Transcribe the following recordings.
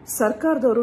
ಸರ್ಕಾರದವರು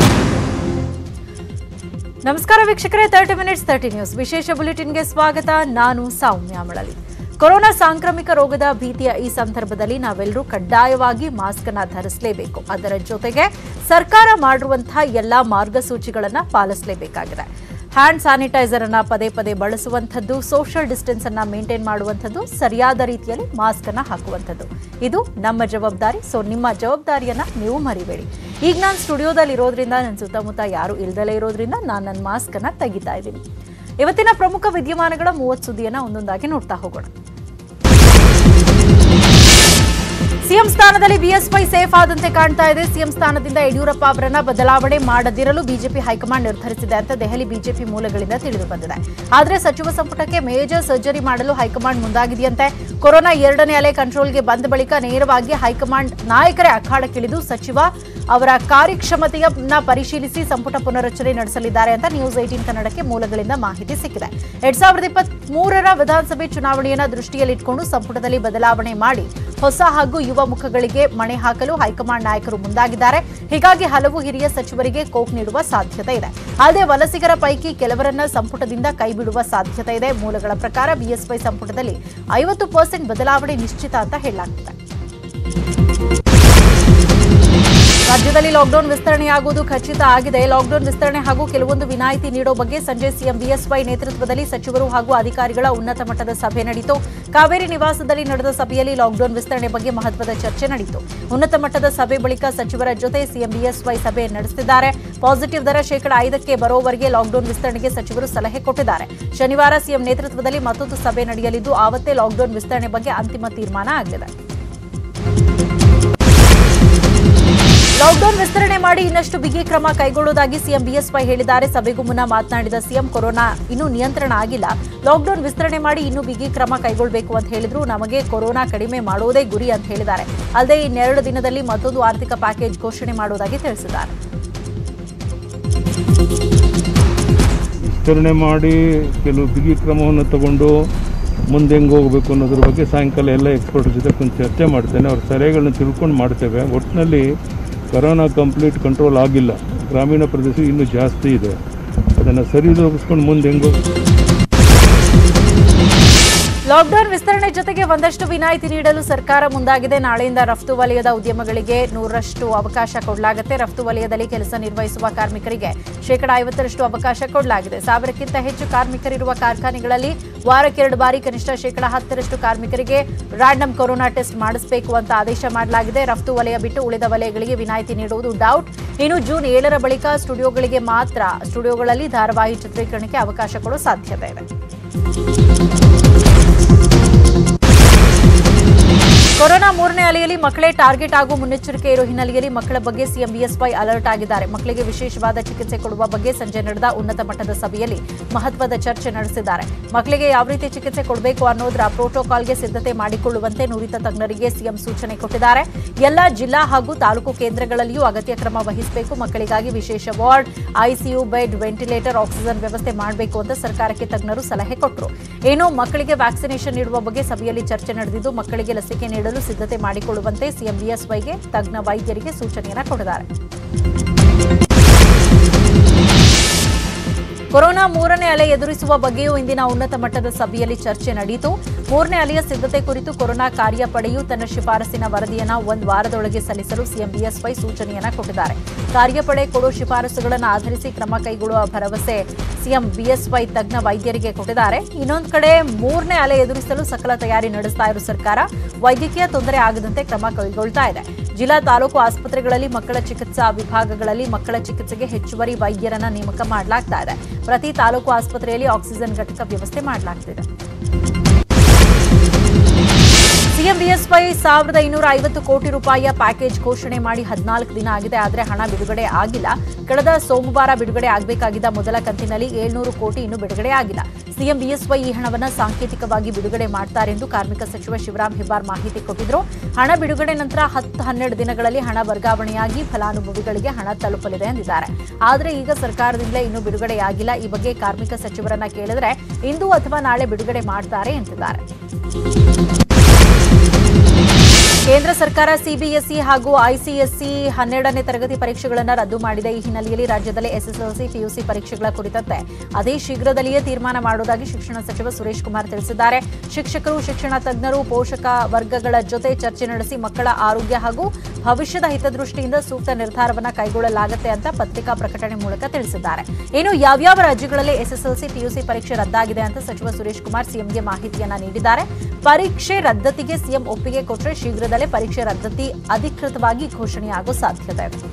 ನಮಸ್ಕಾರ ವೀಕ್ಷಕರೇ ತರ್ಟಿ ಮಿನಿಟ್ಸ್ ತರ್ಟಿ ನ್ಯೂಸ್ ವಿಶೇಷ ಬುಲೆಟಿನ್ಗೆ ಸ್ವಾಗತ ನಾನು ಸೌಮ್ಯ ಮಳಲಿ ಕೊರೋನಾ ಸಾಂಕ್ರಾಮಿಕ ರೋಗದ ಭೀತಿಯ ಈ ಸಂದರ್ಭದಲ್ಲಿ ನಾವೆಲ್ಲರೂ ಕಡ್ಡಾಯವಾಗಿ ಮಾಸ್ಕ್ ಅನ್ನ ಧರಿಸಲೇಬೇಕು ಅದರ ಜೊತೆಗೆ ಸರ್ಕಾರ ಮಾಡಿರುವಂತಹ ಎಲ್ಲಾ ಮಾರ್ಗಸೂಚಿಗಳನ್ನ ಪಾಲಿಸಲೇಬೇಕಾಗಿದೆ ಹ್ಯಾಂಡ್ ಸ್ಯಾನಿಟೈಸರ್ ಅನ್ನ ಪದೇ ಪದೇ ಬಳಸುವಂಥದ್ದು ಸೋಷಿಯಲ್ ಡಿಸ್ಟೆನ್ಸ್ ಅನ್ನ ಮೇಂಟೈನ್ ಮಾಡುವಂಥದ್ದು ಸರಿಯಾದ ರೀತಿಯಲ್ಲಿ ಮಾಸ್ಕ್ ಅನ್ನ ಹಾಕುವಂಥದ್ದು ಇದು ನಮ್ಮ ಜವಾಬ್ದಾರಿ ಸೊ ನಿಮ್ಮ ಜವಾಬ್ದಾರಿಯನ್ನ ನೀವು ಮರಿಬೇಡಿ ಈಗ ನಾನು ಸ್ಟುಡಿಯೋದಲ್ಲಿ ಇರೋದ್ರಿಂದ ನನ್ನ ಸುತ್ತಮುತ್ತ ಯಾರು ಇಲ್ದಲೇ ಇರೋದ್ರಿಂದ ನಾನು ನನ್ನ ಮಾಸ್ಕ್ ಅನ್ನ ತೆಗಿತಾ ಇದ್ದೀನಿ ಇವತ್ತಿನ ಪ್ರಮುಖ ವಿದ್ಯಮಾನಗಳ ಮೂವತ್ತು ಸುದ್ದಿಯನ್ನ ಒಂದೊಂದಾಗಿ ನೋಡ್ತಾ ಹೋಗೋಣ ಸಿಎಂ ಸ್ಥಾನದಲ್ಲಿ ಬಿಎಸ್ವೈ ಸೇಫ್ ಆದಂತೆ ಕಾಣ್ತಾ ಇದೆ ಸಿಎಂ ಸ್ಥಾನದಿಂದ ಯಡಿಯೂರಪ್ಪ ಅವರನ್ನ ಬದಲಾವಣೆ ಮಾಡದಿರಲು ಬಿಜೆಪಿ ಹೈಕಮಾಂಡ್ ನಿರ್ಧರಿಸಿದೆ ಅಂತ ದೆಹಲಿ ಬಿಜೆಪಿ ಮೂಲಗಳಿಂದ ತಿಳಿದು ಬಂದಿದೆ ಆದರೆ ಸಚಿವ ಸಂಪುಟಕ್ಕೆ ಮೇಜರ್ ಸರ್ಜರಿ ಮಾಡಲು ಹೈಕಮಾಂಡ್ ಮುಂದಾಗಿದೆಯಂತೆ ಕೊರೋನಾ ಎರಡನೇ ಅಲೆ ಕಂಟ್ರೋಲ್ಗೆ ಬಂದ ಬಳಿಕ ನೇರವಾಗಿ ಹೈಕಮಾಂಡ್ ನಾಯಕರೇ ಅಖಾಡಕ್ಕಿಳಿದು ಸಚಿವ ಅವರ ಕಾರ್ಯಕ್ಷಮತೆಯನ್ನ ಪರಿಶೀಲಿಸಿ ಸಂಪುಟ ಪುನರಚನೆ ನಡೆಸಲಿದ್ದಾರೆ ಅಂತ ನ್ಯೂಸ್ ಏಟೀನ್ ಕನ್ನಡಕ್ಕೆ ಮೂಲಗಳಿಂದ ಮಾಹಿತಿ ಸಿಕ್ಕಿದೆ ಎರಡ್ ಸಾವಿರದ ಇಪ್ಪತ್ತ್ ಮೂರರ ವಿಧಾನಸಭೆ ಚುನಾವಣೆಯನ್ನ ದೃಷ್ಟಿಯಲ್ಲಿಟ್ಟುಕೊಂಡು ಸಂಪುಟದಲ್ಲಿ ಬದಲಾವಣೆ ಮಾಡಿ ಹೊಸ ಹಾಗೂ ಯುವ ಮುಖಗಳಿಗೆ ಮಣೆ ಹಾಕಲು ಹೈಕಮಾಂಡ್ ನಾಯಕರು ಮುಂದಾಗಿದ್ದಾರೆ ಹೀಗಾಗಿ ಹಲವು ಹಿರಿಯ ಸಚಿವರಿಗೆ ಕೋಕ್ ನೀಡುವ ಸಾಧ್ಯತೆ ಇದೆ ಅಲ್ಲದೆ ವಲಸಿಗರ ಪೈಕಿ ಕೆಲವರನ್ನ ಸಂಪುಟದಿಂದ ಕೈಬಿಡುವ ಸಾಧ್ಯತೆ ಇದೆ ಮೂಲಗಳ ಪ್ರಕಾರ ಬಿಎಸ್ವೈ ಸಂಪುಟದಲ್ಲಿ ಐವತ್ತು ಪರ್ಸೆಂಟ್ ಬದಲಾವಣೆ ನಿಶ್ಚಿತ ಅಂತ ಹೇಳಲಾಗ್ತಿದೆ ರಾಜ್ಯದಲ್ಲಿ ಲಾಕ್ಡೌನ್ ವಿಸ್ತರಣೆಯಾಗುವುದು ಖಚಿತ ಆಗಿದೆ ಲಾಕ್ಡೌನ್ ವಿಸ್ತರಣೆ ಹಾಗೂ ಕೆಲವೊಂದು ವಿನಾಯಿತಿ ನೀಡೋ ಬಗ್ಗೆ ಸಂಜೆ ಸಿಎಂ ಬಿಎಸ್ವೈ ನೇತೃತ್ವದಲ್ಲಿ ಸಚಿವರು ಹಾಗೂ ಅಧಿಕಾರಿಗಳ ಉನ್ನತ ಮಟ್ಟದ ಸಭೆ ನಡೆಯಿತು ಕಾವೇರಿ ನಿವಾಸದಲ್ಲಿ ನಡೆದ ಸಭೆಯಲ್ಲಿ ಲಾಕ್ಡೌನ್ ವಿಸ್ತರಣೆ ಬಗ್ಗೆ ಮಹತ್ವದ ಚರ್ಚೆ ನಡೆಯಿತು ಉನ್ನತ ಮಟ್ಟದ ಸಭೆ ಬಳಿಕ ಸಚಿವರ ಜೊತೆ ಸಿಎಂ ಬಿಎಸ್ವೈ ಸಭೆ ನಡೆಸಿದ್ದಾರೆ ಪಾಸಿಟಿವ್ ದರ ಶೇಕಡ ಐದಕ್ಕೆ ಬರೋವರೆಗೆ ಲಾಕ್ಡೌನ್ ವಿಸ್ತರಣೆಗೆ ಸಚಿವರು ಸಲಹೆ ಕೊಟ್ಟಿದ್ದಾರೆ ಶನಿವಾರ ಸಿಎಂ ನೇತೃತ್ವದಲ್ಲಿ ಮತ್ತೊಂದು ಸಭೆ ನಡೆಯಲಿದ್ದು ಆವತ್ತೇ ಲಾಕ್ಡೌನ್ ವಿಸ್ತರಣೆ ಬಗ್ಗೆ ಅಂತಿಮ ತೀರ್ಮಾನ ಆಗಲಿದೆ ಲಾಕ್ಡೌನ್ ವಿಸ್ತರಣೆ ಮಾಡಿ ಇನ್ನಷ್ಟು ಬಿಗಿ ಕ್ರಮ ಕೈಗೊಳ್ಳುವುದಾಗಿ ಸಿಎಂ ಬಿಎಸ್ವೈ ಹೇಳಿದ್ದಾರೆ ಸಭೆಗೂ ಮುನ್ನ ಮಾತನಾಡಿದ ಸಿಎಂ ಕೊರೋನಾ ಇನ್ನೂ ನಿಯಂತ್ರಣ ಆಗಿಲ್ಲ ಲಾಕ್ಡೌನ್ ವಿಸ್ತರಣೆ ಮಾಡಿ ಇನ್ನೂ ಬಿಗಿ ಕ್ರಮ ಕೈಗೊಳ್ಳಬೇಕು ಅಂತ ಹೇಳಿದ್ರು ನಮಗೆ ಕೊರೋನಾ ಕಡಿಮೆ ಮಾಡುವುದೇ ಗುರಿ ಅಂತ ಹೇಳಿದ್ದಾರೆ ಅಲ್ಲದೆ ಇನ್ನೆರಡು ದಿನದಲ್ಲಿ ಮತ್ತೊಂದು ಆರ್ಥಿಕ ಪ್ಯಾಕೇಜ್ ಘೋಷಣೆ ಮಾಡುವುದಾಗಿ ತಿಳಿಸಿದ್ದಾರೆ ವಿಸ್ತರಣೆ ಮಾಡಿ ಕೆಲವು ಬಿಗಿ ಕ್ರಮವನ್ನು ತಗೊಂಡು ಮುಂದೆ ಹೆಂಗೆ ಹೋಗಬೇಕು ಅನ್ನೋದ್ರ ಬಗ್ಗೆ ಸಾಯಂಕಾಲ ಎಲ್ಲ ಎಕ್ಸ್ಪರ್ಟ್ ಜೊತೆ ಕುಂತು ಚರ್ಚೆ ಮಾಡ್ತೇನೆ ಅವ್ರ ಸಲಹೆಗಳನ್ನ ತಿಳ್ಕೊಂಡು ಮಾಡ್ತೇವೆ ಒಟ್ಟಿನಲ್ಲಿ ಕೊರೋನಾ ಕಂಪ್ಲೀಟ್ ಕಂಟ್ರೋಲ್ ಆಗಿಲ್ಲ ಗ್ರಾಮೀಣ ಪ್ರದೇಶ ಇನ್ನೂ ಜಾಸ್ತಿ ಇದೆ ಅದನ್ನು ಸರಿದೂಗಿಸ್ಕೊಂಡು ಮುಂದೆ ಹೆಂಗೆ ಹೋಗ್ಬೇಕು ಲಾಕ್ಡೌನ್ ವಿಸ್ತರಣೆ ಜೊತೆಗೆ ಒಂದಷ್ಟು ವಿನಾಯಿತಿ ನೀಡಲು ಸರ್ಕಾರ ಮುಂದಾಗಿದೆ ನಾಳೆಯಿಂದ ರಫ್ತು ವಲಯದ ಉದ್ಯಮಗಳಿಗೆ ನೂರರಷ್ಟು ಅವಕಾಶ ಕೊಡಲಾಗುತ್ತೆ ರಫ್ತು ವಲಯದಲ್ಲಿ ಕೆಲಸ ನಿರ್ವಹಿಸುವ ಕಾರ್ಮಿಕರಿಗೆ ಶೇಕಡ ಐವತ್ತರಷ್ಟು ಅವಕಾಶ ಕೊಡಲಾಗಿದೆ ಸಾವಿರಕ್ಕಿಂತ ಹೆಚ್ಚು ಕಾರ್ಮಿಕರಿರುವ ಕಾರ್ಖಾನೆಗಳಲ್ಲಿ ವಾರಕ್ಕೆರಡು ಬಾರಿ ಕನಿಷ್ಠ ಶೇಕಡ ಹತ್ತರಷ್ಟು ಕಾರ್ಮಿಕರಿಗೆ ರ್ಯಾಂಡಮ್ ಕೊರೋನಾ ಟೆಸ್ಟ್ ಮಾಡಿಸಬೇಕು ಅಂತ ಆದೇಶ ಮಾಡಲಾಗಿದೆ ರಫ್ತು ವಲಯ ಬಿಟ್ಟು ಉಳಿದ ವಲಯಗಳಿಗೆ ವಿನಾಯಿತಿ ನೀಡುವುದು ಡೌಟ್ ಇನ್ನು ಜೂನ್ ಏಳರ ಬಳಿಕ ಸ್ಟುಡಿಯೋಗಳಿಗೆ ಮಾತ್ರ ಸ್ಟುಡಿಯೋಗಳಲ್ಲಿ ಧಾರಾವಾಹಿ ಚಿತ್ರೀಕರಣಕ್ಕೆ ಅವಕಾಶ ಕೊಡೋ ಸಾಧ್ಯತೆ ಇದೆ ಕೊರೋನಾ ಮೂರನೇ ಅಲೆಯಲ್ಲಿ ಮಕ್ಕಳೇ ಟಾರ್ಗೆಟ್ ಆಗುವ ಮುನ್ನೆಚ್ಚರಿಕೆ ಇರೋ ಹಿನ್ನೆಲೆಯಲ್ಲಿ ಮಕ್ಕಳ ಬಗ್ಗೆ ಸಿಎಂ ಬಿಎಸ್ವೈ ಅಲರ್ಟ್ ಆಗಿದ್ದಾರೆ ಮಕ್ಕಳಿಗೆ ವಿಶೇಷವಾದ ಚಿಕಿತ್ಸೆ ಕೊಡುವ ಬಗ್ಗೆ ಸಂಜೆ ನಡೆದ ಉನ್ನತ ಮಟ್ಟದ ಸಭೆಯಲ್ಲಿ ಮಹತ್ವದ ಚರ್ಚೆ ನಡೆಸಿದ್ದಾರೆ ಮಕ್ಕಳಿಗೆ ಯಾವ ರೀತಿ ಚಿಕಿತ್ಸೆ ಕೊಡಬೇಕು ಅನ್ನೋದರ ಪ್ರೋಟೋಕಾಲ್ಗೆ ಸಿದ್ಧತೆ ಮಾಡಿಕೊಳ್ಳುವಂತೆ ನುರಿತ ತಜ್ಞರಿಗೆ ಸಿಎಂ ಸೂಚನೆ ಕೊಟ್ಟಿದ್ದಾರೆ ಎಲ್ಲ ಜಿಲ್ಲಾ ಹಾಗೂ ತಾಲೂಕು ಕೇಂದ್ರಗಳಲ್ಲಿಯೂ ಅಗತ್ಯ ಕ್ರಮ ವಹಿಸಬೇಕು ಮಕ್ಕಳಿಗಾಗಿ ವಿಶೇಷ ward ICU bed ventilator oxygen ವ್ಯವಸ್ಥೆ ಮಾಡಬೇಕು ಅಂತ ಸರ್ಕಾರಕ್ಕೆ ತಜ್ಞರು ಸಲಹೆ ಕೊಟ್ಟರು ಏನೋ ಮಕ್ಕಳಿಗೆ ವ್ಯಾಕ್ಸಿನೇಷನ್ ನೀಡುವ ಬಗ್ಗೆ ಸಭೆಯಲ್ಲಿ ಚರ್ಚೆ ನಡೆದಿದ್ದು ಮಕ್ಕಳಿಗೆ ಲಸಿಕೆ ನೀಡಲು ಸಿದ್ಧತೆ ಮಾಡಿಕೊಳ್ಳುವಂತೆ ಸಿಎಂ ಬಿಎಸ್ವೈಗೆ ತಜ್ಞ ವೈದ್ಯರಿಗೆ ಸೂಚನೆಯನ್ನ ಕೊಟ್ಟಿದ್ದಾರೆ ಕೊರೋನಾ ಮೂರನೇ ಅಲೆ ಎದುರಿಸುವ ಬಗ್ಗೆಯೂ ಇಂದಿನ ಉನ್ನತ ಮಟ್ಟದ ಸಭೆಯಲ್ಲಿ ಚರ್ಚೆ ನಡೆಯಿತು ಮೂರನೇ ಅಲೆಯ ಸಿದ್ಧತೆ ಕುರಿತು ಕೊರೋನಾ ಕಾರ್ಯಪಡೆಯು ತನ್ನ ಶಿಫಾರಸಿನ ವರದಿಯನ್ನ ಒಂದು ವಾರದೊಳಗೆ ಸಲ್ಲಿಸಲು ಸಿಎಂ ಬಿಎಸ್ವೈ ಸೂಚನೆಯನ್ನ ಕೊಟ್ಟಿದ್ದಾರೆ ಕಾರ್ಯಪಡೆ ಕೊಡೋ ಶಿಫಾರಸುಗಳನ್ನು ಆಧರಿಸಿ ಕ್ರಮ ಕೈಗೊಳ್ಳುವ ಭರವಸೆ ಸಿಎಂ ಬಿಎಸ್ವೈ ತಜ್ಞ ವೈದ್ಯರಿಗೆ ಕೊಟ್ಟಿದ್ದಾರೆ ಇನ್ನೊಂದು ಕಡೆ ಮೂರನೇ ಅಲೆ ಎದುರಿಸಲು ಸಕಲ ತಯಾರಿ ನಡೆಸ್ತಾ ಇರೋ ಸರ್ಕಾರ ವೈದ್ಯಕೀಯ ತೊಂದರೆ ಆಗದಂತೆ ಕ್ರಮ ಕೈಗೊಳ್ತಾ ಇದೆ ಜಿಲ್ಲಾ ತಾಲೂಕು ಆಸ್ಪತ್ರೆಗಳಲ್ಲಿ ಮಕ್ಕಳ ಚಿಕಿತ್ಸಾ ವಿಭಾಗಗಳಲ್ಲಿ ಮಕ್ಕಳ ಚಿಕಿತ್ಸೆಗೆ ಹೆಚ್ಚುವರಿ ವೈದ್ಯರನ್ನ ನೇಮಕ ಮಾಡಲಾಗ್ತಾ ಇದೆ ಪ್ರತಿ ತಾಲೂಕು ಆಸ್ಪತ್ರೆಯಲ್ಲಿ ಆಕ್ಸಿಜನ್ ಘಟಕ ವ್ಯವಸ್ಥೆ ಮಾಡಲಾಗ್ತಿದೆ ಸಿಎಂ ಬಿಎಸ್ವೈ ಸಾವಿರದ ಇನ್ನೂರ ಐವತ್ತು ಕೋಟಿ ರೂಪಾಯಿಯ ಪ್ಯಾಕೇಜ್ ಘೋಷಣೆ ಮಾಡಿ ಹದಿನಾಲ್ಕು ದಿನ ಆಗಿದೆ ಆದರೆ ಹಣ ಬಿಡುಗಡೆ ಆಗಿಲ್ಲ ಕಳೆದ ಸೋಮವಾರ ಬಿಡುಗಡೆ ಆಗಬೇಕಾಗಿದ್ದ ಮೊದಲ ಕಂತಿನಲ್ಲಿ ಏಳ್ನೂರು ಕೋಟಿ ಇನ್ನೂ ಬಿಡುಗಡೆ ಆಗಿಲ್ಲ ಸಿಎಂ ಬಿಎಸ್ವೈ ಈ ಹಣವನ್ನು ಸಾಂಕೇತಿಕವಾಗಿ ಬಿಡುಗಡೆ ಮಾಡ್ತಾರೆ ಎಂದು ಕಾರ್ಮಿಕ ಸಚಿವ ಶಿವರಾಂ ಹೆಬ್ಬಾರ್ ಮಾಹಿತಿ ಕೊಟ್ಟಿದ್ರು ಹಣ ಬಿಡುಗಡೆ ನಂತರ ಹತ್ತು ಹನ್ನೆರಡು ದಿನಗಳಲ್ಲಿ ಹಣ ವರ್ಗಾವಣೆಯಾಗಿ ಫಲಾನುಭವಿಗಳಿಗೆ ಹಣ ತಲುಪಲಿದೆ ಎಂದಿದ್ದಾರೆ ಆದರೆ ಈಗ ಸರ್ಕಾರದಿಂದಲೇ ಇನ್ನೂ ಬಿಡುಗಡೆಯಾಗಿಲ್ಲ ಈ ಬಗ್ಗೆ ಕಾರ್ಮಿಕ ಸಚಿವರನ್ನ ಕೇಳಿದ್ರೆ ಇಂದು ಅಥವಾ ನಾಳೆ ಬಿಡುಗಡೆ ಮಾಡ್ತಾರೆ ಎಂದಿದ್ದಾರೆ ಕೇಂದ್ರ ಸರ್ಕಾರ ಸಿಬಿಎಸ್ಇ ಹಾಗೂ ಐಸಿಎಸ್ಸಿ ಹನ್ನೆರಡನೇ ತರಗತಿ ಪರೀಕ್ಷೆಗಳನ್ನು ರದ್ದು ಮಾಡಿದೆ ಈ ಹಿನ್ನೆಲೆಯಲ್ಲಿ ರಾಜ್ಯದಲ್ಲಿ ಎಸ್ಎಸ್ಎಲ್ಸಿ ಪಿಯುಸಿ ಪರೀಕ್ಷೆಗಳ ಕುರಿತಂತೆ ಅದೇ ಶೀಘ್ರದಲ್ಲಿಯೇ ತೀರ್ಮಾನ ಮಾಡುವುದಾಗಿ ಶಿಕ್ಷಣ ಸಚಿವ ಸುರೇಶ್ ಕುಮಾರ್ ತಿಳಿಸಿದ್ದಾರೆ ಶಿಕ್ಷಕರು ಶಿಕ್ಷಣ ತಜ್ಞರು ಪೋಷಕ ವರ್ಗಗಳ ಜೊತೆ ಚರ್ಚೆ ನಡೆಸಿ ಮಕ್ಕಳ ಆರೋಗ್ಯ ಹಾಗೂ ಭವಿಷ್ಯದ ಹಿತದೃಷ್ಟಿಯಿಂದ ಸೂಕ್ತ ನಿರ್ಧಾರವನ್ನು ಕೈಗೊಳ್ಳಲಾಗುತ್ತೆ ಅಂತ ಪತ್ರಿಕಾ ಪ್ರಕಟಣೆ ಮೂಲಕ ತಿಳಿಸಿದ್ದಾರೆ ಇನ್ನು ಯಾವ್ಯಾವ ರಾಜ್ಯಗಳಲ್ಲಿ ಎಸ್ಎಸ್ಎಲ್ಸಿ ಪಿಯುಸಿ ಪರೀಕ್ಷೆ ರದ್ದಾಗಿದೆ ಅಂತ ಸಚಿವ ಸುರೇಶ್ ಕುಮಾರ್ ಸಿಎಂಗೆ ಮಾಹಿತಿಯನ್ನ ನೀಡಿದ್ದಾರೆ ಪರೀಕ್ಷೆ ರದ್ದತಿಗೆ ಸಿಎಂ ಒಪ್ಪಿಗೆ ಕೊಟ್ಟರೆ ಶೀಘ್ರದಲ್ಲೇ ಪರೀಕ್ಷೆ ರದ್ದತಿ ಅಧಿಕೃತವಾಗಿ ಘೋಷಣೆಯಾಗೋ ಸಾಧ್ಯತೆ ಇದೆ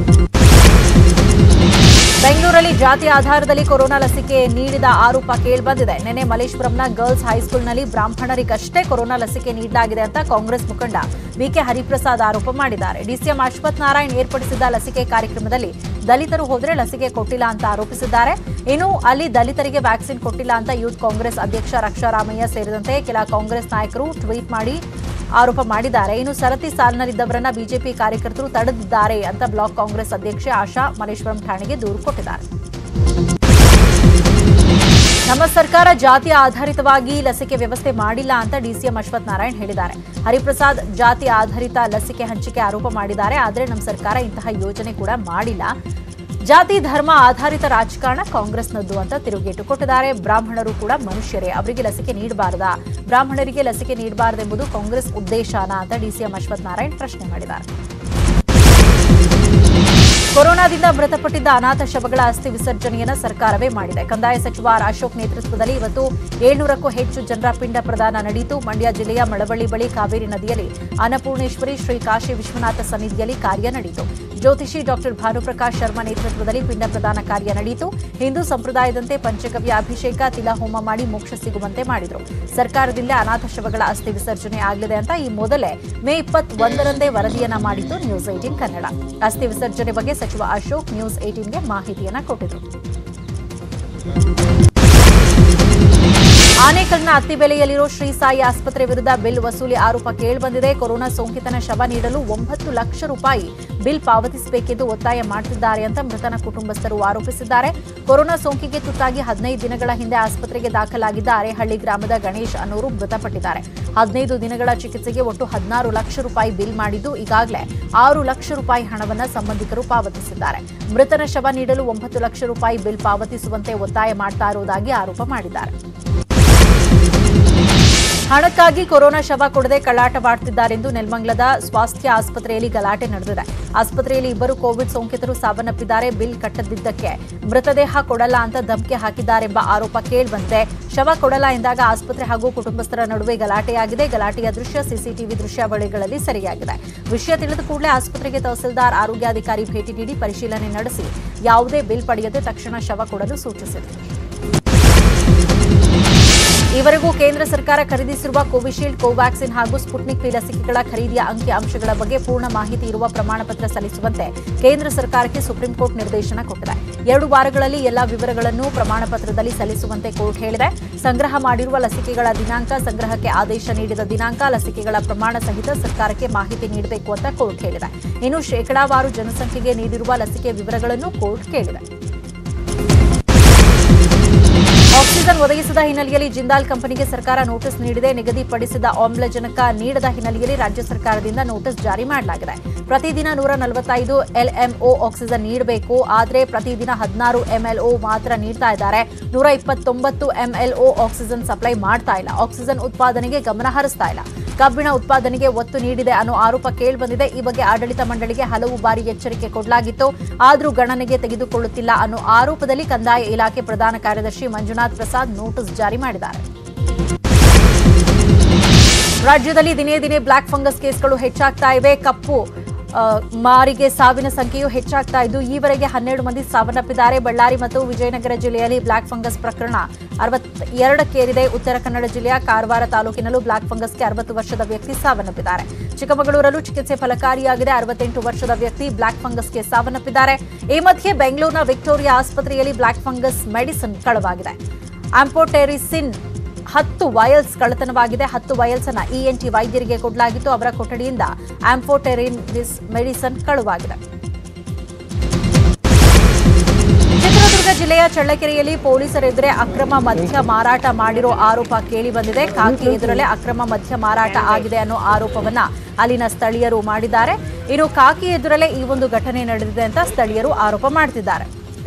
ಬೆಂಗಳೂರಲ್ಲಿ ಜಾತಿ ಆಧಾರದಲ್ಲಿ ಕೊರೋನಾ ಲಸಿಕೆ ನೀಡಿದ ಆರೋಪ ಕೇಳಿಬಂದಿದೆ ನಿನ್ನೆ ಮಲೇಶ್ವರಂನ ಗರ್ಲ್ಸ್ ಹೈಸ್ಕೂಲ್ನಲ್ಲಿ ಬ್ರಾಹ್ಮಣರಿಗಷ್ಟೇ ಕೊರೋನಾ ಲಸಿಕೆ ನೀಡಲಾಗಿದೆ ಅಂತ ಕಾಂಗ್ರೆಸ್ ಮುಖಂಡ ಬಿಕೆ ಹರಿಪ್ರಸಾದ್ ಆರೋಪ ಮಾಡಿದ್ದಾರೆ ಡಿಸಿಎಂ ಅಶ್ವಥ್ ನಾರಾಯಣ್ ಏರ್ಪಡಿಸಿದ್ದ ಲಸಿಕೆ ಕಾರ್ಯಕ್ರಮದಲ್ಲಿ ದಲಿತರು ಹೋದರೆ ಲಸಿಕೆ ಕೊಟ್ಟಿಲ್ಲ ಅಂತ ಆರೋಪಿಸಿದ್ದಾರೆ ಇನ್ನು ಅಲ್ಲಿ ದಲಿತರಿಗೆ ವ್ಯಾಕ್ಸಿನ್ ಕೊಟ್ಟಿಲ್ಲ ಅಂತ ಯೂತ್ ಕಾಂಗ್ರೆಸ್ ಅಧ್ಯಕ್ಷ ರಕ್ಷಾರಾಮಯ್ಯ ಸೇರಿದಂತೆ ಕೆಲ ಕಾಂಗ್ರೆಸ್ ನಾಯಕರು ಟ್ವೀಟ್ ಮಾಡಿ ಆರೋಪ ಮಾಡಿದ್ದಾರೆ ಇನ್ನು ಸರತಿ ಸಾಲಿನಲ್ಲಿದ್ದವರನ್ನ ಬಿಜೆಪಿ ಕಾರ್ಯಕರ್ತರು ತಡೆದಿದ್ದಾರೆ ಅಂತ ಬ್ಲಾಕ್ ಕಾಂಗ್ರೆಸ್ ಅಧ್ಯಕ್ಷೆ ಆಶಾ ಮಲೇಶ್ವರಂ ಠಾಣೆಗೆ ದೂರು ಕೊಟ್ಟಿದ್ದಾರೆ ನಮ್ಮ ಸರ್ಕಾರ ಜಾತಿ ಆಧಾರಿತವಾಗಿ ಲಸಿಕೆ ವ್ಯವಸ್ಥೆ ಮಾಡಿಲ್ಲ ಅಂತ ಡಿಸಿಎಂ ಅಶ್ವಥ್ ನಾರಾಯಣ್ ಹೇಳಿದ್ದಾರೆ ಹರಿಪ್ರಸಾದ್ ಜಾತಿ ಆಧಾರಿತ ಲಸಿಕೆ ಹಂಚಿಕೆ ಆರೋಪ ಮಾಡಿದ್ದಾರೆ ಆದರೆ ನಮ್ಮ ಸರ್ಕಾರ ಇಂತಹ ಯೋಜನೆ ಕೂಡ ಮಾಡಿಲ್ಲ ಜಾತಿ ಧರ್ಮ ಆಧಾರಿತ ರಾಜಕಾರಣ ಕಾಂಗ್ರೆಸ್ನದ್ದು ಅಂತ ತಿರುಗೇಟು ಕೊಟ್ಟಿದ್ದಾರೆ ಬ್ರಾಹ್ಮಣರು ಕೂಡ ಮನುಷ್ಯರೇ ಅವರಿಗೆ ಲಸಿಕೆ ನೀಡಬಾರದಾ ಬ್ರಾಹ್ಮಣರಿಗೆ ಲಸಿಕೆ ನೀಡಬಾರದೆಂಬುದು ಕಾಂಗ್ರೆಸ್ ಉದ್ದೇಶನಾ ಅಂತ ಡಿಸಿಎಂ ಅಶ್ವಥ್ ನಾರಾಯಣ್ ಪ್ರಶ್ನೆ ಮಾಡಿದ್ದಾರೆ ಕೊರೋನಾದಿಂದ ಮೃತಪಟ್ಟಿದ್ದ ಅನಾಥ ಶವಗಳ ಅಸ್ಥಿ ವಿಸರ್ಜನೆಯನ್ನು ಸರ್ಕಾರವೇ ಮಾಡಿದೆ ಕಂದಾಯ ಸಚಿವ ಆರ್ ಅಶೋಕ್ ನೇತೃತ್ವದಲ್ಲಿ ಇವತ್ತು ಏಳ್ನೂರಕ್ಕೂ ಹೆಚ್ಚು ಜನರ ಪಿಂಡ ಪ್ರದಾನ ನಡೆಯಿತು ಮಂಡ್ಯ ಜಿಲ್ಲೆಯ ಮಳವಳ್ಳಿ ಬಳಿ ಕಾವೇರಿ ನದಿಯಲ್ಲಿ ಅನ್ನಪೂರ್ಣೇಶ್ವರಿ ಶ್ರೀ ಕಾಶಿ ವಿಶ್ವನಾಥ ಸನ್ನಿಧಿಯಲ್ಲಿ ಕಾರ್ಯ ನಡೆಯಿತು ಜ್ಯೋತಿಷಿ ಡಾಕ್ಟರ್ ಭಾನುಪ್ರಕಾಶ್ ಶರ್ಮಾ ನೇತೃತ್ವದಲ್ಲಿ ಪಿಂಡ ಪ್ರದಾನ ಕಾರ್ಯ ನಡೆಯಿತು ಹಿಂದೂ ಸಂಪ್ರದಾಯದಂತೆ ಪಂಚಗವ್ಯ ಅಭಿಷೇಕ ತಿಲ ಹೋಮ ಮಾಡಿ ಮೋಕ್ಷ ಸಿಗುವಂತೆ ಮಾಡಿದರು ಸರ್ಕಾರದಿಂದ ಅನಾಥ ಶವಗಳ ಅಸ್ಥಿ ವಿಸರ್ಜನೆ ಆಗಲಿದೆ ಅಂತ ಈ ಮೊದಲೇ ಮೇ ಇಪ್ಪತ್ತೊಂದರಂದೇ ವರದಿಯನ್ನ ಮಾಡಿತ್ತು ನ್ಯೂಸ್ ಏಟೀನ್ ಕನ್ನಡ ಅಸ್ಥಿ ವಿಸರ್ಜನೆ ಬಗ್ಗೆ ಸಚಿವ ಅಶೋಕ್ ನ್ಯೂಸ್ ಏಟೀನ್ಗೆ ಮಾಹಿತಿಯನ್ನ ಕೊಟ್ಟಿದ್ರು ಆನೇಕಲ್ನ ಅತ್ತಿಬೆಲೆಯಲ್ಲಿರೋ ಶ್ರೀ ಸಾಯಿ ಆಸ್ಪತ್ರೆ ವಿರುದ್ಧ ಬಿಲ್ ವಸೂಲಿ ಆರೋಪ ಕೇಳಿಬಂದಿದೆ ಕೊರೋನಾ ಸೋಂಕಿತನ ಶವ ನೀಡಲು ಒಂಬತ್ತು ಲಕ್ಷ ರೂಪಾಯಿ ಬಿಲ್ ಪಾವತಿಸಬೇಕೆಂದು ಒತ್ತಾಯ ಮಾಡುತ್ತಿದ್ದಾರೆ ಅಂತ ಮೃತನ ಕುಟುಂಬಸ್ಥರು ಆರೋಪಿಸಿದ್ದಾರೆ ಕೊರೋನಾ ಸೋಂಕಿಗೆ ತುತ್ತಾಗಿ ಹದಿನೈದು ದಿನಗಳ ಹಿಂದೆ ಆಸ್ಪತ್ರೆಗೆ ದಾಖಲಾಗಿದ್ದ ಅರೆಹಳ್ಳಿ ಗ್ರಾಮದ ಗಣೇಶ್ ಅನ್ನೋರು ಮೃತಪಟ್ಟಿದ್ದಾರೆ ಹದಿನೈದು ದಿನಗಳ ಚಿಕಿತ್ಸೆಗೆ ಒಟ್ಟು ಹದಿನಾರು ಲಕ್ಷ ರೂಪಾಯಿ ಬಿಲ್ ಮಾಡಿದ್ದು ಈಗಾಗಲೇ ಆರು ಲಕ್ಷ ರೂಪಾಯಿ ಹಣವನ್ನ ಸಂಬಂಧಿಕರು ಪಾವತಿಸಿದ್ದಾರೆ ಮೃತನ ಶವ ನೀಡಲು ಒಂಬತ್ತು ಲಕ್ಷ ರೂಪಾಯಿ ಬಿಲ್ ಪಾವತಿಸುವಂತೆ ಒತ್ತಾಯ ಮಾಡ್ತಾ ಇರುವುದಾಗಿ ಆರೋಪ ಮಾಡಿದ್ದಾರೆ ಹಣಕ್ಕಾಗಿ ಕೊರೋನಾ ಶವ ಕೊಡದೆ ಕಳ್ಳಾಟವಾಡುತ್ತಿದ್ದಾರೆಂದು ನೆಲಮಂಗಲದ ಸ್ವಾಸ್ಥ್ಯ ಆಸ್ಪತ್ರೆಯಲ್ಲಿ ಗಲಾಟೆ ನಡೆದಿದೆ ಆಸ್ಪತ್ರೆಯಲ್ಲಿ ಇಬ್ಬರು ಕೋವಿಡ್ ಸೋಂಕಿತರು ಸಾವನ್ನಪ್ಪಿದ್ದಾರೆ ಬಿಲ್ ಕಟ್ಟದಿದ್ದಕ್ಕೆ ಮೃತದೇಹ ಕೊಡಲ್ಲ ಅಂತ ಧಮಕಿ ಹಾಕಿದ್ದಾರೆಂಬ ಆರೋಪ ಕೇಳಿಬಂದಿದೆ ಶವ ಕೊಡಲ್ಲ ಎಂದಾಗ ಆಸ್ಪತ್ರೆ ಹಾಗೂ ಕುಟುಂಬಸ್ಥರ ನಡುವೆ ಗಲಾಟೆಯಾಗಿದೆ ಗಲಾಟೆಯ ದೃಶ್ಯ ಸಿಸಿಟಿವಿ ದೃಶ್ಯಾವಳಿಗಳಲ್ಲಿ ಸೆರೆಯಾಗಿದೆ ವಿಷಯ ತಿಳಿದ ಕೂಡಲೇ ಆಸ್ಪತ್ರೆಗೆ ತಹಸೀಲ್ದಾರ್ ಆರೋಗ್ಯಾಧಿಕಾರಿ ಭೇಟಿ ನೀಡಿ ಪರಿಶೀಲನೆ ನಡೆಸಿ ಯಾವುದೇ ಬಿಲ್ ಪಡೆಯದೆ ತಕ್ಷಣ ಶವ ಕೊಡಲು ಸೂಚಿಸಿದೆ ಈವರೆಗೂ ಕೇಂದ್ರ ಸರ್ಕಾರ ಖರೀದಿಸಿರುವ ಕೋವಿಶೀಲ್ಡ್ ಕೋವ್ಯಾಕ್ಸಿನ್ ಹಾಗೂ ಸ್ಪುಟ್ನಿಕ್ ವಿ ಲಸಿಕೆಗಳ ಖರೀದಿಯ ಅಂಕಿ ಅಂಶಗಳ ಬಗ್ಗೆ ಪೂರ್ಣ ಮಾಹಿತಿ ಇರುವ ಪ್ರಮಾಣ ಪತ್ರ ಸಲ್ಲಿಸುವಂತೆ ಕೇಂದ್ರ ಸರ್ಕಾರಕ್ಕೆ ಸುಪ್ರೀಂ ಕೋರ್ಟ್ ನಿರ್ದೇಶನ ಕೊಟ್ಟಿದೆ ಎರಡು ವಾರಗಳಲ್ಲಿ ಎಲ್ಲಾ ವಿವರಗಳನ್ನು ಪ್ರಮಾಣ ಪತ್ರದಲ್ಲಿ ಸಲ್ಲಿಸುವಂತೆ ಕೋರ್ಟ್ ಹೇಳಿದೆ ಸಂಗ್ರಹ ಮಾಡಿರುವ ಲಸಿಕೆಗಳ ದಿನಾಂಕ ಸಂಗ್ರಹಕ್ಕೆ ಆದೇಶ ನೀಡಿದ ದಿನಾಂಕ ಲಸಿಕೆಗಳ ಪ್ರಮಾಣ ಸಹಿತ ಸರ್ಕಾರಕ್ಕೆ ಮಾಹಿತಿ ನೀಡಬೇಕು ಅಂತ ಕೋರ್ಟ್ ಹೇಳಿದೆ ಇನ್ನು ಶೇಕಡಾವಾರು ಜನಸಂಖ್ಯೆಗೆ ನೀಡಿರುವ ಲಸಿಕೆ ವಿವರಗಳನ್ನು ಕೋರ್ಟ್ ಕೇಳಿದೆ ಆಕ್ಸಿಜನ್ ಒದಗಿಸದ ಹಿನ್ನೆಲೆಯಲ್ಲಿ ಜಿಂದಾಲ್ ಕಂಪನಿಗೆ ಸರ್ಕಾರ ನೋಟಿಸ್ ನೀಡಿದೆ ನಿಗದಿಪಡಿಸಿದ ಆಮ್ಲಜನಕ ನೀಡದ ಹಿನ್ನೆಲೆಯಲ್ಲಿ ರಾಜ್ಯ ಸರ್ಕಾರದಿಂದ ನೋಟಿಸ್ ಜಾರಿ ಮಾಡಲಾಗಿದೆ ಪ್ರತಿದಿನ ನೂರ ನಲವತ್ತೈದು ಎಲ್ಎಂಒ ಆಕ್ಸಿಜನ್ ನೀಡಬೇಕು ಆದರೆ ಪ್ರತಿದಿನ ಹದಿನಾರು ಎಂಎಲ್ಒ ಮಾತ್ರ ನೀಡ್ತಾ ಇದ್ದಾರೆ ನೂರ ಇಪ್ಪತ್ತೊಂಬತ್ತು ಎಂಎಲ್ಒ ಆಕ್ಸಿಜನ್ ಸಪ್ಲೈ ಮಾಡ್ತಾ ಇಲ್ಲ ಆಕ್ಸಿಜನ್ ಉತ್ಪಾದನೆಗೆ ಗಮನ ಹರಿಸ್ತಾ ಇಲ್ಲ ಕಬ್ಬಿಣ ಉತ್ಪಾದನೆಗೆ ಒತ್ತು ನೀಡಿದೆ ಅನ್ನೋ ಆರೋಪ ಕೇಳಿಬಂದಿದೆ ಈ ಬಗ್ಗೆ ಆಡಳಿತ ಮಂಡಳಿಗೆ ಹಲವು ಬಾರಿ ಎಚ್ಚರಿಕೆ ಕೊಡಲಾಗಿತ್ತು ಆದರೂ ಗಣನೆಗೆ ತೆಗೆದುಕೊಳ್ಳುತ್ತಿಲ್ಲ ಅನ್ನೋ ಆರೋಪದಲ್ಲಿ ಕಂದಾಯ ಇಲಾಖೆ ಪ್ರಧಾನ ಕಾರ್ಯದರ್ಶಿ ಮಂಜುನಾಥ್ ಪ್ರಸಾದ್ ನೋಟಿಸ್ ಜಾರಿ ಮಾಡಿದ್ದಾರೆ ರಾಜ್ಯದಲ್ಲಿ ದಿನೇ ದಿನೇ ಬ್ಲಾಕ್ ಫಂಗಸ್ ಕೇಸ್ಗಳು ಹೆಚ್ಚಾಗ್ತಾ ಇವೆ ಕಪ್ಪು ಆ, ಮಾರಿಗೆ ಸಾವಿನ ಸಂಖ್ಯೆಯು ಹೆಚ್ಚಾಗ್ತಾ ಇದ್ದು ಈವರೆಗೆ ಹನ್ನೆರಡು ಮಂದಿ ಸಾವನ್ನಪ್ಪಿದ್ದಾರೆ ಬಳ್ಳಾರಿ ಮತ್ತು ವಿಜಯನಗರ ಜಿಲ್ಲೆಯಲ್ಲಿ ಬ್ಲಾಕ್ ಫಂಗಸ್ ಪ್ರಕರಣ ಅರವತ್ತೆರಡಕ್ಕೇರಿದೆ ಉತ್ತರ ಕನ್ನಡ ಜಿಲ್ಲೆಯ ಕಾರವಾರ ತಾಲೂಕಿನಲ್ಲೂ ಬ್ಲಾಕ್ ಫಂಗಸ್ಗೆ ಅರವತ್ತು ವರ್ಷದ ವ್ಯಕ್ತಿ ಸಾವನ್ನಪ್ಪಿದ್ದಾರೆ ಚಿಕ್ಕಮಗಳೂರಲ್ಲೂ ಚಿಕಿತ್ಸೆ ಫಲಕಾರಿಯಾಗಿದೆ ಅರವತ್ತೆಂಟು ವರ್ಷದ ವ್ಯಕ್ತಿ ಬ್ಲಾಕ್ ಫಂಗಸ್ಗೆ ಸಾವನ್ನಪ್ಪಿದ್ದಾರೆ ಈ ಮಧ್ಯೆ ಬೆಂಗಳೂರಿನ ವಿಕ್ಟೋರಿಯಾ ಆಸ್ಪತ್ರೆಯಲ್ಲಿ ಬ್ಲಾಕ್ ಫಂಗಸ್ ಮೆಡಿಸಿನ್ ಕಳವಾಗಿದೆ ಆಂಪೋಟೆರಿಸಿನ್ ಹತ್ತು ವಯಲ್ಸ್ ಕಳ್ಳತನವಾಗಿದೆ ಹತ್ತು ವಯಲ್ಸ್ ಅನ್ನ ಇಎನ್ಟಿ ವೈದ್ಯರಿಗೆ ಕೊಡಲಾಗಿತ್ತು ಅವರ ಕೊಠಡಿಯಿಂದ ಆಂಫೋಟೆರಿನ್ ಮೆಡಿಸನ್ ಕಳುವಾಗಿದೆ ಚಿತ್ರದುರ್ಗ ಜಿಲ್ಲೆಯ ಚಳ್ಳಕೆರೆಯಲ್ಲಿ ಪೊಲೀಸರ ಎದುರೇ ಅಕ್ರಮ ಮದ್ಯ ಮಾರಾಟ ಮಾಡಿರೋ ಆರೋಪ ಕೇಳಿ ಬಂದಿದೆ ಕಾಕಿ ಎದುರಲ್ಲೇ ಅಕ್ರಮ ಮದ್ಯ ಮಾರಾಟ ಆಗಿದೆ ಅನ್ನೋ ಆರೋಪವನ್ನ ಅಲ್ಲಿನ ಸ್ಥಳೀಯರು ಮಾಡಿದ್ದಾರೆ ಇನ್ನು ಕಾಕಿ ಎದುರಲ್ಲೇ ಈ ಒಂದು ಘಟನೆ ನಡೆದಿದೆ ಅಂತ ಸ್ಥಳೀಯರು ಆರೋಪ ಮಾಡ್ತಿದ್ದಾರೆ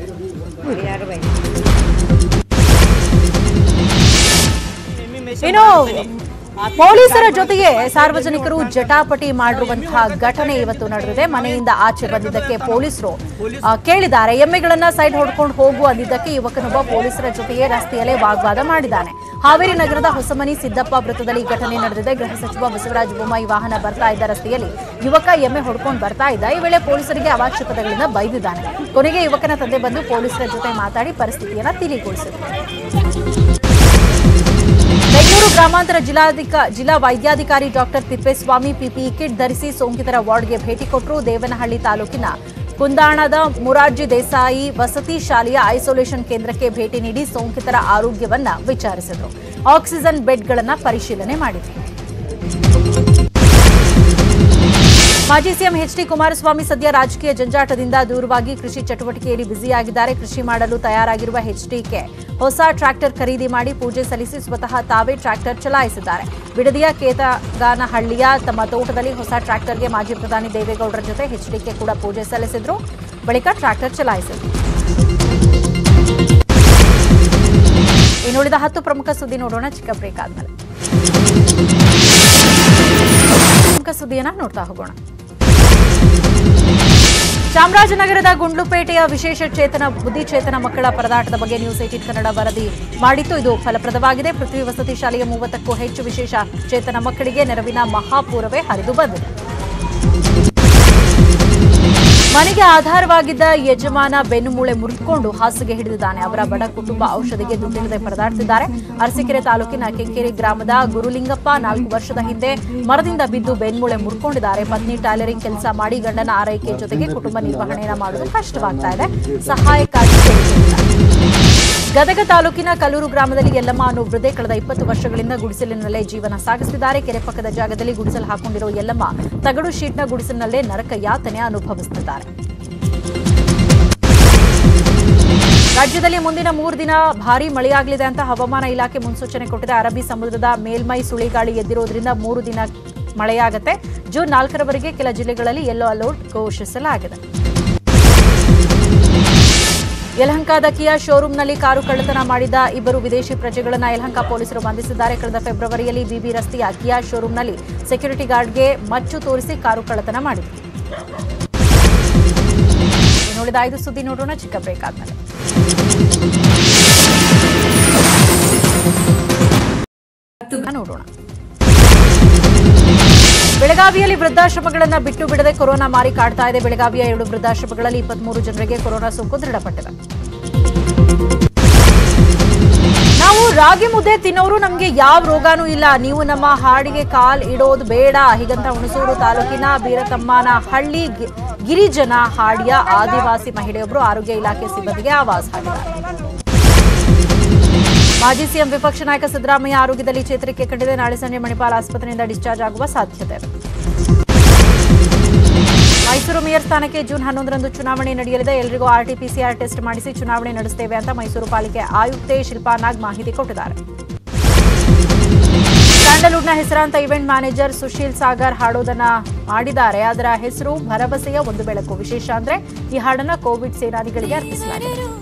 ಇನ್ನು ಪೊಲೀಸರ ಜೊತೆಗೆ ಸಾರ್ವಜನಿಕರು ಜಟಾಪಟಿ ಮಾಡಿರುವಂತಹ ಘಟನೆ ಇವತ್ತು ನಡೆದಿದೆ ಮನೆಯಿಂದ ಆಚೆ ಬಂದಿದ್ದಕ್ಕೆ ಪೊಲೀಸರು ಆ, ಕೇಳಿದ್ದಾರೆ ಎಮ್ಮೆಗಳನ್ನ ಸೈಡ್ ಹೊಡ್ಕೊಂಡು ಹೋಗು ಅಂದಿದ್ದಕ್ಕೆ ಯುವಕನೊಬ್ಬ ಪೊಲೀಸರ ಜೊತೆಗೆ ರಸ್ತೆಯಲ್ಲೇ ವಾಗ್ವಾದ ಮಾಡಿದ್ದಾನೆ ಹಾವೇರಿ ನಗರದ ಹೊಸಮನಿ ಸಿದ್ದಪ್ಪ ವೃತ್ತದಲ್ಲಿ ಈ ಘಟನೆ ನಡೆದಿದೆ ಗೃಹ ಸಚಿವ ಬಸವರಾಜ ಬೊಮ್ಮಾಯಿ ವಾಹನ ಬರ್ತಾ ಇದ್ದ ರಸ್ತೆಯಲ್ಲಿ ಯುವಕ ಎಮ್ಮೆ ಹೊಡ್ಕೊಂಡು ಬರ್ತಾ ಇದ್ದ ಈ ವೇಳೆ ಪೊಲೀಸರಿಗೆ ಅವಾಚ್ಯ ಪದಗಳಿಂದ ಬೈದಿದ್ದಾನೆ ಕೊನೆಗೆ ಯುವಕನ ತಂದೆ ಬಂದು ಪೊಲೀಸರ ಜೊತೆ ಮಾತಾಡಿ ಪರಿಸ್ಥಿತಿಯನ್ನ ತಿಳಿಗೊಳಿಸಿದರು ಬೆಂಗಳೂರು ಗ್ರಾಮಾಂತರ ಜಿಲ್ಲಾಧಿಕ ಜಿಲ್ಲಾ ವೈದ್ಯಾಧಿಕಾರಿ ಡಾಕ್ಟರ್ ತಿಪ್ಪೇಸ್ವಾಮಿ ಪಿಪಿಇ ಕಿಟ್ ಧರಿಸಿ ಸೋಂಕಿತರ ವಾರ್ಡ್ಗೆ ಭೇಟಿ ಕೊಟ್ಟರು ದೇವನಹಳ್ಳಿ ತಾಲೂಕಿನ ಕುಂದಾಣದ ಮುರಾರ್ಜಿ ದೇಸಾಯಿ ವಸತಿ ಶಾಲೆಯ ಐಸೋಲೇಷನ್ ಕೇಂದ್ರಕ್ಕೆ ಭೇಟಿ ನೀಡಿ ಸೋಂಕಿತರ ಆರೋಗ್ಯವನ್ನ ವಿಚಾರಿಸಿದರು ಆಕ್ಸಿಜನ್ ಬೆಡ್ಗಳನ್ನು ಪರಿಶೀಲನೆ ಮಾಡಿದರು ಮಾಜಿ ಸಿಎಂ ಎಚ್ ಡಿ ಕುಮಾರಸ್ವಾಮಿ ಸದ್ಯ ರಾಜಕೀಯ ಜಂಜಾಟದಿಂದ ದೂರವಾಗಿ ಕೃಷಿ ಚಟುವಟಿಕೆಯಲ್ಲಿ ಬ್ಯುಸಿಯಾಗಿದ್ದಾರೆ ಕೃಷಿ ಮಾಡಲು ತಯಾರಾಗಿರುವ ಎಚ್ಡಿಕೆ ಹೊಸ ಟ್ರ್ಯಾಕ್ಟರ್ ಖರೀದಿ ಮಾಡಿ ಪೂಜೆ ಸಲ್ಲಿಸಿ ಸ್ವತಃ ತಾವೇ ಟ್ರ್ಯಾಕ್ಟರ್ ಚಲಾಯಿಸಿದ್ದಾರೆ ಬಿಡದಿಯ ಕೇತಗಾನಹಳ್ಳಿಯ ತಮ್ಮ ತೋಟದಲ್ಲಿ ಹೊಸ ಟ್ರ್ಯಾಕ್ಟರ್ಗೆ ಮಾಜಿ ಪ್ರಧಾನಿ ದೇವೇಗೌಡರ ಜೊತೆ ಎಚ್ಡಿಕೆ ಕೂಡ ಪೂಜೆ ಸಲ್ಲಿಸಿದ್ರು ಬಳಿಕ ಟ್ರ್ಯಾಕ್ಟರ್ ಚಲಾಯಿಸಿದ್ರು ಇನ್ನುಳಿದ ಹತ್ತು ಪ್ರಮುಖ ಸುದ್ದಿ ನೋಡೋಣ ಚಿಕ್ಕ ಬ್ರೇಕ್ ಆದ್ಮೇಲೆ ಪ್ರಮುಖ ಸುದ್ದಿಯನ್ನ ನೋಡ್ತಾ ಹೋಗೋಣ ಚಾಮರಾಜನಗರದ ಗುಂಡ್ಲುಪೇಟೆಯ ವಿಶೇಷ ಚೇತನ ಬುದ್ಧಿಚೇತನ ಮಕ್ಕಳ ಪರದಾಟದ ಬಗ್ಗೆ ನ್ಯೂಸ್ ಏಟಿನ್ ಕನ್ನಡ ವರದಿ ಮಾಡಿತ್ತು ಇದು ಫಲಪ್ರದವಾಗಿದೆ ಪೃಥ್ವಿ ವಸತಿ ಶಾಲೆಯ ಮೂವತ್ತಕ್ಕೂ ಹೆಚ್ಚು ವಿಶೇಷ ಚೇತನ ಮಕ್ಕಳಿಗೆ ನೆರವಿನ ಮಹಾಪೂರವೇ ಹರಿದು ಬಂದಿದೆ ಮನೆಗೆ ಆಧಾರವಾಗಿದ್ದ ಯಜಮಾನ ಬೆನ್ನುಮೂಳೆ ಮುರಿದುಕೊಂಡು ಹಾಸಿಗೆ ಹಿಡಿದಿದ್ದಾನೆ ಅವರ ಬಡ ಕುಟುಂಬ ಔಷಧಿಗೆ ದುಡ್ಡಿಲ್ಲದೆ ಪರದಾಡ್ತಿದ್ದಾರೆ ಅರಸೀಕೆರೆ ತಾಲೂಕಿನ ಕೆಂಕೇರಿ ಗ್ರಾಮದ ಗುರುಲಿಂಗಪ್ಪ ನಾಲ್ಕು ವರ್ಷದ ಹಿಂದೆ ಮರದಿಂದ ಬಿದ್ದು ಬೆನ್ಮೂಳೆ ಮುರ್ಕೊಂಡಿದ್ದಾರೆ ಪತ್ನಿ ಟೈಲರಿಂಗ್ ಕೆಲಸ ಮಾಡಿ ಗಂಡನ ಆರೈಕೆ ಜೊತೆಗೆ ಕುಟುಂಬ ನಿರ್ವಹಣೆಯನ್ನು ಮಾಡುವುದು ಕಷ್ಟವಾಗ್ತಾ ಇದೆ ಸಹಾಯಕ್ಕಾಗಿ ಕೇಳಿಕೊಂಡಿದ್ದಾರೆ. ಗದಗ ತಾಲೂಕಿನ ಕಲ್ಲೂರು ಗ್ರಾಮದಲ್ಲಿ ಯಲ್ಲಮ್ಮ ಅನ್ನೋ ವೃದ್ಧೆ ಕಳೆದ ಇಪ್ಪತ್ತು ವರ್ಷಗಳಿಂದ ಗುಡಿಸಲಿನಲ್ಲೇ ಜೀವನ ಸಾಗಿಸುತ್ತಿದ್ದಾರೆ ಕೆರೆ ಪಕ್ಕದ ಜಾಗದಲ್ಲಿ ಗುಡಿಸಲು ಹಾಕೊಂಡಿರೋ ಯಲ್ಲಮ್ಮ ತಗಡು ಶೀಟ್ನ ಗುಡಿಸಲಿನಲ್ಲೇ ನರಕ ಯಾತನೆ ಅನುಭವಿಸುತ್ತಿದ್ದಾರೆ ರಾಜ್ಯದಲ್ಲಿ ಮುಂದಿನ ಮೂರು ದಿನ ಭಾರೀ ಮಳೆಯಾಗಲಿದೆ ಅಂತ ಹವಾಮಾನ ಇಲಾಖೆ ಮುನ್ಸೂಚನೆ ಕೊಟ್ಟಿದೆ ಅರಬ್ಬಿ ಸಮುದ್ರದ ಮೇಲ್ಮೈ ಸುಳಿಗಾಳಿ ಎದ್ದಿರೋದ್ರಿಂದ ಮೂರು ದಿನ ಮಳೆಯಾಗುತ್ತೆ ಜೂನ್ ನಾಲ್ಕರವರೆಗೆ ಕೆಲ ಜಿಲ್ಲೆಗಳಲ್ಲಿ ಯೆಲ್ಲೋ ಅಲರ್ಟ್ ಘೋಷಿಸಲಾಗಿದೆ ಯಲಹಂಕದ ಕಿಯಾ ಶೋರೂಂನಲ್ಲಿ ಕಾರು ಕಳ್ಳತನ ಮಾಡಿದ ಇಬ್ಬರು ವಿದೇಶಿ ಪ್ರಜೆಗಳನ್ನು ಯಲಹಂಕ ಪೊಲೀಸರು ಬಂಧಿಸಿದ್ದಾರೆ ಕಳೆದ ಫೆಬ್ರವರಿಯಲ್ಲಿ ಬಿಬಿ ರಸ್ತೆಯ ಕಿಯಾ ಶೋರೂಂನಲ್ಲಿ ಸೆಕ್ಯೂರಿಟಿ ಗಾರ್ಡ್ಗೆ ಮಚ್ಚು ತೋರಿಸಿ ಕಾರು ಕಳ್ಳತನ ಮಾಡಿದ್ರು ನೋಡಿದ ಐದು ಸುದ್ದಿ ನೋಡೋಣ ಚಿಕ್ಕ ಬ್ರೇಕ್ ಆದ್ಮೇಲೆ ನೋಡೋಣ ಬೆಳಗಾವಿಯಲ್ಲಿ ವೃದ್ಧಾಶ್ರಮಗಳನ್ನು ಬಿಟ್ಟು ಬಿಡದೆ ಕೊರೋನಾ ಮಾರಿ ಕಾಡ್ತಾ ಇದೆ ಬೆಳಗಾವಿಯ ಎರಡು ವೃದ್ಧಾಶ್ರಮಗಳಲ್ಲಿ ಇಪ್ಪತ್ಮೂರು ಜನರಿಗೆ ಕೊರೋನಾ ಸೋಂಕು ದೃಢಪಟ್ಟಿದೆ ನಾವು ರಾಗಿ ಮುದ್ದೆ ತಿನ್ನೋರು ನಮಗೆ ಯಾವ ರೋಗಾನೂ ಇಲ್ಲ ನೀವು ನಮ್ಮ ಹಾಡಿಗೆ ಕಾಲ್ ಇಡೋದು ಬೇಡ ಹೀಗಂತ ಹುಣಸೂರು ತಾಲೂಕಿನ ಬೀರತಮ್ಮನ ಹಳ್ಳಿ ಗಿ- ಗಿರಿಜನ ಹಾಡಿಯ ಆದಿವಾಸಿ ಮಹಿಳೆಯೊಬ್ಬರು ಆರೋಗ್ಯ ಇಲಾಖೆ ಸಿಬ್ಬಂದಿಗೆ ಆವಾಸ್ ಹಾಕಿದ್ದಾರೆ ಮಾಜಿ ಸಿಎಂ ವಿಪಕ್ಷ ನಾಯಕ ಸಿದ್ದರಾಮಯ್ಯ ಆರೋಗ್ಯದಲ್ಲಿ ಚೇತರಿಕೆ ಕಂಡಿದೆ ನಾಳೆ ಸಂಜೆ ಮಣಿಪಾಲ್ ಆಸ್ಪತ್ರೆಯಿಂದ ಡಿಸ್ಚಾರ್ಜ್ ಆಗುವ ಸಾಧ್ಯತೆ ಇದೆ ಮೈಸೂರು ಮೇಯರ್ ಸ್ಥಾನಕ್ಕೆ ಜೂನ್ ಹನ್ನೊಂದರಂದು ಚುನಾವಣೆ ನಡೆಯಲಿದೆ ಎಲ್ಲರಿಗೂ ಆರ್ಟಿಪಿಸಿಆರ್ ಟೆಸ್ಟ್ ಮಾಡಿಸಿ ಚುನಾವಣೆ ನಡೆಸುತ್ತೇವೆ ಅಂತ ಮೈಸೂರು ಪಾಲಿಕೆ ಆಯುಕ್ತೆ ಶಿಲ್ಪಾ ನಾಗ್ ಮಾಹಿತಿ ಕೊಟ್ಟಿದ್ದಾರೆ ಸ್ಯಾಂಡಲ್ವುಡ್ನ ಹೆಸರಾಂತ ಇವೆಂಟ್ ಮ್ಯಾನೇಜರ್ ಸುಶೀಲ್ ಸಾಗರ್ ಹಾಡೋದನ್ನ ಮಾಡಿದ್ದಾರೆ ಅದರ ಹೆಸರು ಭರವಸೆಯ ಒಂದು ಬೆಳಕು ವಿಶೇಷ ಅಂದ್ರೆ ಈ ಹಾಡನ್ನ ಕೋವಿಡ್ ಸೇನಾನಿಗಳಿಗೆ ಅರ್ಪಿಸಲಾಗಿದೆ